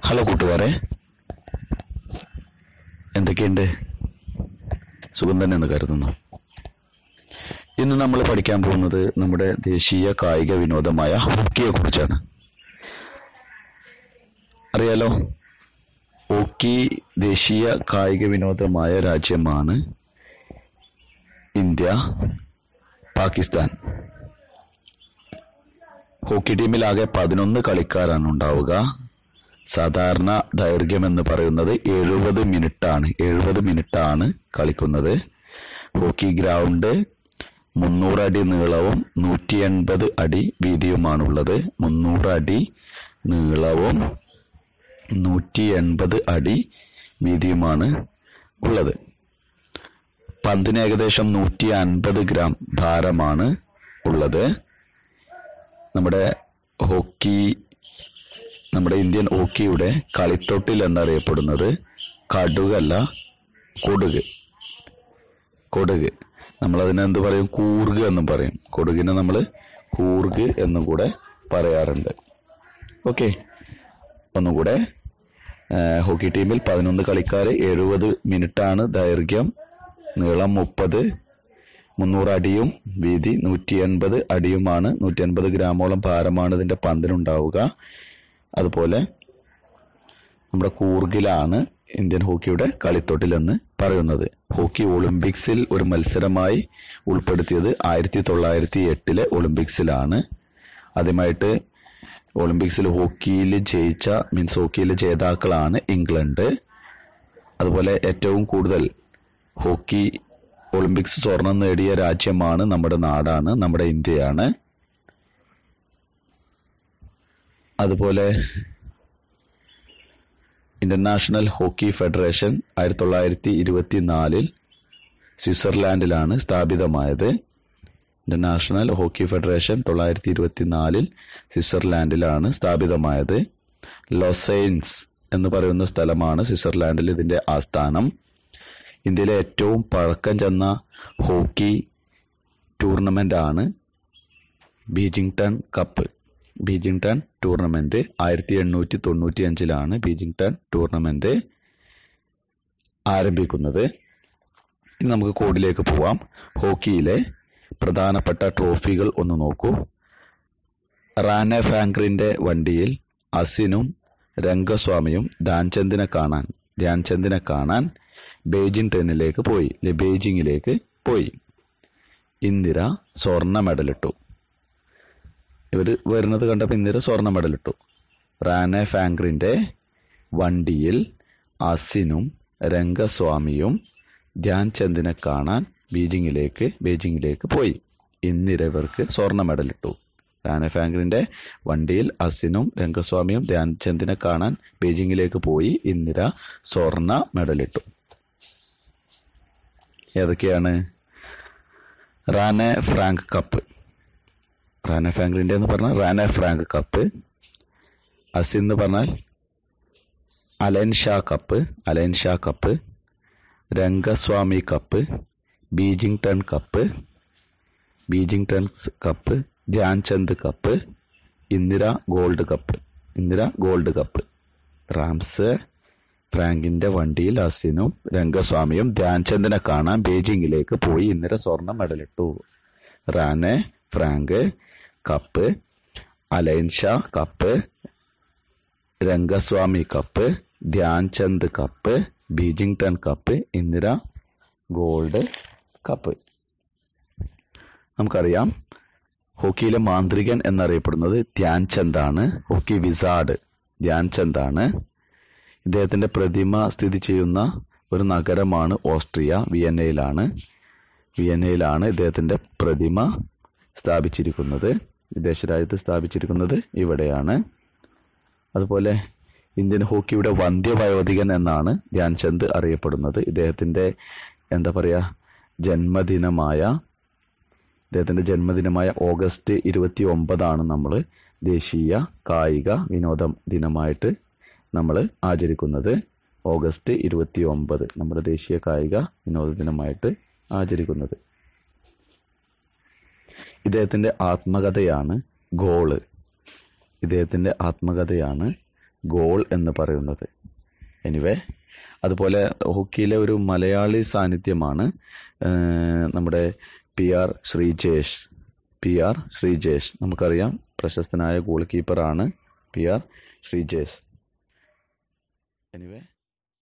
hello കൂട്ടുകാരെ എന്തൊക്കെയുണ്ട് സുഖം തന്നെ എന്ന് കരുതുന്നു ഇന്ന് നമ്മൾ പഠിക്കാൻ പോകുന്നത് നമ്മുടെ ദേശീയ കായിക വിനോദമായ ഹോക്കിയെ കുറിച്ചാണ് അറിയാലോ ഹോക്കി ദേശീയ കായിക വിനോദമായ രാജ്യമാണ് ഇന്ത്യ പാകിസ്ഥാൻ ഹോക്കി ടീമിലാകെ പതിനൊന്ന് കളിക്കാരാണ് ഉണ്ടാവുക സാധാരണ ദൈർഘ്യം എന്ന് പറയുന്നത് എഴുപത് മിനിറ്റ് ആണ് എഴുപത് മിനിറ്റ് ആണ് കളിക്കുന്നത് ഹോക്കി ഗ്രൗണ്ട് മുന്നൂറ് അടി നീളവും നൂറ്റി എൺപത് അടി വീതിയുമാണുള്ളത് മുന്നൂറ് അടി നീളവും നൂറ്റി എൺപത് അടി വീതിയുമാണ് ഉള്ളത് പന്തിന് ഏകദേശം നൂറ്റി അൻപത് ഗ്രാം ഭാരമാണ് ഉള്ളത് നമ്മുടെ ഹോക്കി നമ്മുടെ ഇന്ത്യൻ ഹോക്കിയുടെ കളിത്തൊട്ടിൽ എന്നറിയപ്പെടുന്നത് കടുകല്ല കൊടുക് കൊടുക് നമ്മൾ അതിനെ എന്ത് പറയും കൂർഗ് എന്നും പറയും കൊടുകിനെ നമ്മൾ കൂർഗ് എന്നും കൂടെ പറയാറുണ്ട് ഓക്കെ ഒന്നുകൂടെ ഹോക്കി ടീമിൽ പതിനൊന്ന് കളിക്കാർ എഴുപത് മിനിറ്റാണ് ദൈർഘ്യം നീളം മുപ്പത് മുന്നൂറ് അടിയും വീതി നൂറ്റി എൺപത് അടിയുമാണ് നൂറ്റി എൺപത് ഗ്രാമോളം ഭാരമാണ് ഇതിന്റെ പന്തിനുണ്ടാവുക അതുപോലെ നമ്മുടെ കൂർഗിലാണ് ഇന്ത്യൻ ഹോക്കിയുടെ കളിത്തൊട്ടിൽ എന്ന് പറയുന്നത് ഹോക്കി ഒളിമ്പിക്സിൽ ഒരു മത്സരമായി ഉൾപ്പെടുത്തിയത് ആയിരത്തി തൊള്ളായിരത്തി എട്ടിലെ ഒളിമ്പിക്സിലാണ് ആദ്യമായിട്ട് ഒളിമ്പിക്സിൽ ഹോക്കിയിൽ ജയിച്ച മീൻസ് ഹോക്കിയിലെ ജേതാക്കളാണ് ഇംഗ്ലണ്ട് അതുപോലെ ഏറ്റവും കൂടുതൽ ഹോക്കി ഒളിമ്പിക്സ് സ്വർണം നേടിയ രാജ്യമാണ് നമ്മുടെ നാടാണ് നമ്മുടെ ഇന്ത്യയാണ് അതുപോലെ ഇന്റർനാഷണൽ ഹോക്കി ഫെഡറേഷൻ ആയിരത്തി തൊള്ളായിരത്തി ഇരുപത്തിനാലിൽ സ്വിറ്റ്സർലാൻഡിലാണ് സ്ഥാപിതമായത് ഇന്റർനാഷണൽ ഹോക്കി ഫെഡറേഷൻ തൊള്ളായിരത്തി ഇരുപത്തിനാലിൽ സ്വിറ്റ്സർലാൻഡിലാണ് സ്ഥാപിതമായത് ലൊസൈൻസ് എന്ന് പറയുന്ന സ്ഥലമാണ് സ്വിറ്റ്സർലാൻഡിൽ ഇതിന്റെ ആസ്ഥാനം ഇന്ത്യയിലെ ഏറ്റവും പഴക്കം ചെന്ന ഹോക്കി ടൂർണമെന്റ് ആണ് ബീജിംഗ്ടൺ കപ്പ് ബീജിംഗ്ടൺ ടൂർണമെന്റ് ആയിരത്തി എണ്ണൂറ്റി തൊണ്ണൂറ്റി അഞ്ചിലാണ് ബീജിംഗ്ടൺ ടൂർണമെന്റ് ആരംഭിക്കുന്നത് ഇനി നമുക്ക് കോഡിലേക്ക് പോവാം ഹോക്കിയിലെ പ്രധാനപ്പെട്ട ട്രോഫികൾ ഒന്ന് നോക്കൂ റാനെ ഫാങ്ക്രിന്റെ വണ്ടിയിൽ അസിനും രംഗസ്വാമിയും ധ്യാൻചന്ദിനെ കാണാൻ ധ്യാൻചന്ദിനെ കാണാൻ ബെയ്ജിംഗ് ട്രെയിനിലേക്ക് പോയി അല്ലെ ബെയ്ജിങ്ങിലേക്ക് പോയി ഇന്ദിര സ്വർണ്ണ മെഡലിട്ടു ഇവര് വരുന്നത് കണ്ടപ്പോൾ ഇന്ദിര സ്വർണ്ണ മെഡലിട്ടു റാനെ ഫാങ്ക്രിന്റെ വണ്ടിയിൽ അസിനും രംഗസ്വാമിയും ധ്യാൻചന്ദിനെ കാണാൻ ബീജിങ്ങിലേക്ക് ബെയ്ജിങ്ങിലേക്ക് പോയി ഇന്ദിര ഇവർക്ക് സ്വർണ്ണ മെഡലിട്ടു റാനെ ഫാങ്ക്രിന്റെ വണ്ടിയിൽ അസിനും രംഗസ്വാമിയും ധ്യാൻചന്ദിനെ കാണാൻ ബീജിങ്ങിലേക്ക് പോയി ഇന്ദിര സ്വർണ്ണ മെഡലിട്ടു ഏതൊക്കെയാണ് റാനെ ഫ്രാങ്ക് കപ്പ് റാനെ ഫ്രാങ്ക്ലിന്റെ എന്ന് പറഞ്ഞാൽ റാനെ ഫ്രാങ്ക് കപ്പ് അസി എന്ന് പറഞ്ഞാൽ Alan Shaw cup Alan Shaw cup Rangaswamy cup Beighton cup Beighton cup Dhyanchand cup Indira gold cup Indira gold cup റാംസ് ഫ്രാങ്കിന്റെ വണ്ടിയിൽ അസിനും രംഗസ്വാമിയും ധ്യാൻചന്ദിനെ കാണാൻ ബീജിംഗിലേക്ക് പോയി ഇന്ദിര സ്വർണ്ണ മെഡലിട്ടു റാനെ ഫ്രാങ്ക് കപ്പ് അലൈൻഷ cup Rangaswamy cup Dhyanchand cup Beighton cup Indira gold cup നമുക്കറിയാം ഹോക്കിയിലെ മാന്ത്രികൻ എന്നറിയപ്പെടുന്നത് ധ്യാൻചന്ദ് ആണ് ഹോക്കി വിസാർഡ് ധ്യാൻചന്ദ് ആണ് ഇദ്ദേഹത്തിന്റെ പ്രതിമ സ്ഥിതി ചെയ്യുന്ന ഒരു നഗരമാണ് ഓസ്ട്രിയ വിയന്നയിലാണ് വിയന്നയിലാണ് ഇദ്ദേഹത്തിന്റെ പ്രതിമ സ്ഥാപിച്ചിരിക്കുന്നത് വിദേശ രാജ്യത്ത് സ്ഥാപിച്ചിരിക്കുന്നത് ഇവിടെയാണ് അതുപോലെ ഇന്ത്യൻ ഹോക്കിയുടെ വന്ധ്യവയോധികൻ എന്നാണ് ധ്യാൻചന്ദ് അറിയപ്പെടുന്നത് ഇദ്ദേഹത്തിന്റെ എന്താ പറയാ ജന്മദിനമായ ഇദ്ദേഹത്തിന്റെ ജന്മദിനമായ ഓഗസ്റ്റ് ഇരുപത്തി ഒമ്പതാണ് നമ്മൾ ദേശീയ കായിക വിനോദ ദിനമായിട്ട് നമ്മൾ ആചരിക്കുന്നത് ഓഗസ്റ്റ് ഇരുപത്തി ഒമ്പത് നമ്മുടെ ദേശീയ കായിക വിനോദ ദിനമായിട്ട് ആചരിക്കുന്നത് ഇദ്ദേഹത്തിന്റെ ആത്മകഥയാണ് ഗോള് ഇദ്ദേഹത്തിന്റെ ആത്മകഥയാണ് ഗോൾ എന്ന് പറയുന്നത് എനിവേ അതുപോലെ ഹോക്കിയിലെ ഒരു മലയാളി സാന്നിധ്യമാണ് ഏഹ്, നമ്മുടെ P R Sreejesh P R Sreejesh നമുക്കറിയാം പ്രശസ്തനായ ഗോൾ കീപ്പറാണ് പി ആർ ശ്രീജേഷ് എനിവേ